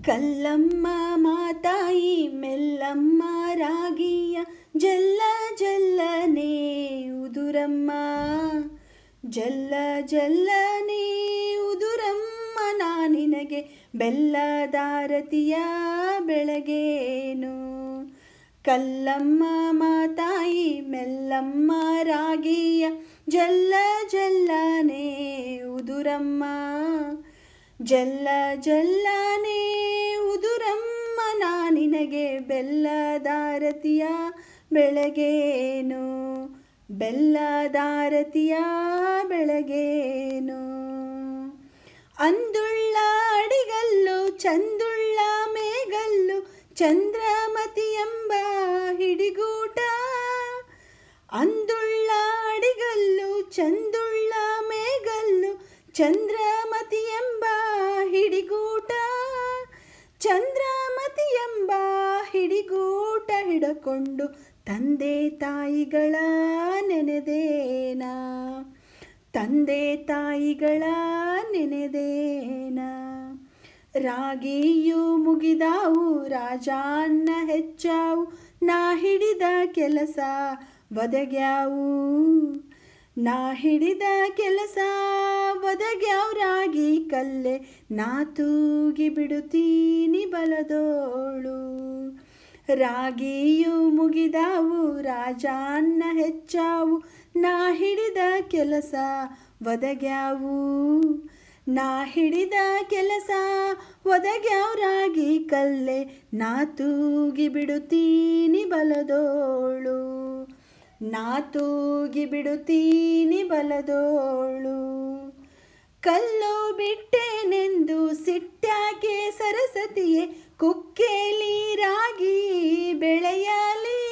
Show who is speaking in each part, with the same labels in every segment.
Speaker 1: ಕಲ್ಲಮ್ಮ ಮಾತಾಯಿ ಮೆಲ್ಲಮ್ಮ ರಾಗಿಯ ಜಲ್ಲ ಜಲ್ಲನೆ ಉದುರಮ್ಮ ಜಲ್ಲ ಜಲ್ಲನೆ ಉದುರಮ್ಮ ನಾ ನಿನಗೆ ಬೆಲ್ಲದಾರತಿಯ ಬೆಳಗೇನು ಕಲ್ಲಮ್ಮ ಮಾತಾಯಿ ಮೆಲ್ಲಮ್ಮ ರಾಗಿಯ ಜಲ್ಲ ಜಲ್ಲನೆ ಉದುರಮ್ಮ ಜಲ್ಲ ಜಲ್ಲನೆ ಉದುರಮ್ಮ ನಾ ನಿನಗೆ ಬೆಲ್ಲದಾರತಿಯ ಬೆಳಗೇನು ಬೆಲ್ಲದಾರತಿಯ ಬೆಳಗೇನು ಅಂದುಳ್ಳ ಅಡಿಗಲ್ಲು ಚಂದುಳ್ಳ ಮೇಗಲ್ಲು ಚಂದ್ರಮತಿ ಎಂಬ ಹಿಡಿಗೂಟ ಅಂದುಳ್ಳ ಅಡಿಗಲ್ಲು ಚಂದುಳ್ಳ ಮೇಗಲ್ಲು ಚಂದ್ರಮತಿ ಎಂಬ ಹಿಡಿಗೂಟ ಚಂದ್ರಮತಿ ಎಂಬ ಹಿಡಿಗೂಟ ಹಿಡಕೊಂಡು ತಂದೆ ತಾಯಿಗಳ ನೆನೆದೇನ ತಂದೆ ತಾಯಿಗಳ ನೆನೆದೇನ ರಾಗಿಯು ಮುಗಿದಾವು ರಾಜಾನ್ನ ಹೆಚ್ಚಾವು ನಾ ಹಿಡಿದ ಕೆಲಸ ಒದಗ್ಯಾವು ನಾ ಹಿಡಿದ ಕೆಲಸ ಒದಗ್ಯಾವ ರಾಗಿ ಕಲ್ಲೆ ನಾ ತೂಗಿ ಬಿಡುತ್ತೀನಿ ಬಲದೋಳು ರಾಗಿಯು ಮುಗಿದಾವು ರಾಜಾನ್ನ ಹೆಚ್ಚಾವು ನಾ ಹಿಡಿದ ಕೆಲಸ ಒದಗ್ಯಾವು ನಾ ಹಿಡಿದ ಕೆಲಸ ಒದಗ್ಯಾವ ರಾಗಿ ಕಲ್ಲೆ ನಾ ತೂಗಿ ಬಿಡುತ್ತೀನಿ ಬಲದೋಳು ನಾ ತೂಗಿ ಬಿಡುತ್ತೀನಿ ಬಲದೋಳು ಕಲ್ಲು ಬಿಟ್ಟೆನೆಂದು ಸಿಟ್ಟ್ಯಾಕೆ ಸರಸ್ವತಿಯೇ ಕುಕ್ಕೇಲಿ ರಾಗಿ ಬೆಳೆಯಲಿ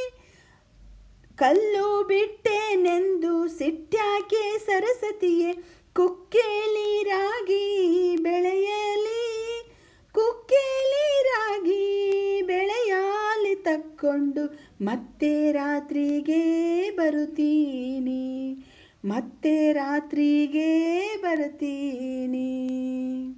Speaker 1: ಕಲ್ಲು ಬಿಟ್ಟೆನೆಂದು ಸಿಟ್ಟ್ಯಾಕೆ ಸರಸ್ವತಿಯೇ ಕುಕ್ಕೇಲಿ ರಾಗಿ ಬೆಳೆಯಲಿ ಕುಕ್ಕೇಲಿ ರಾಗಿ ಬೆಳೆಯಲಿ ತಕ್ಕೊಂಡು ಮತ್ತೆ ರಾತ್ರಿಗೆ ಬರುತ್ತೀನಿ ಮತ್ತೆ ರಾತ್ರಿಗೆ ಬರ್ತೀನಿ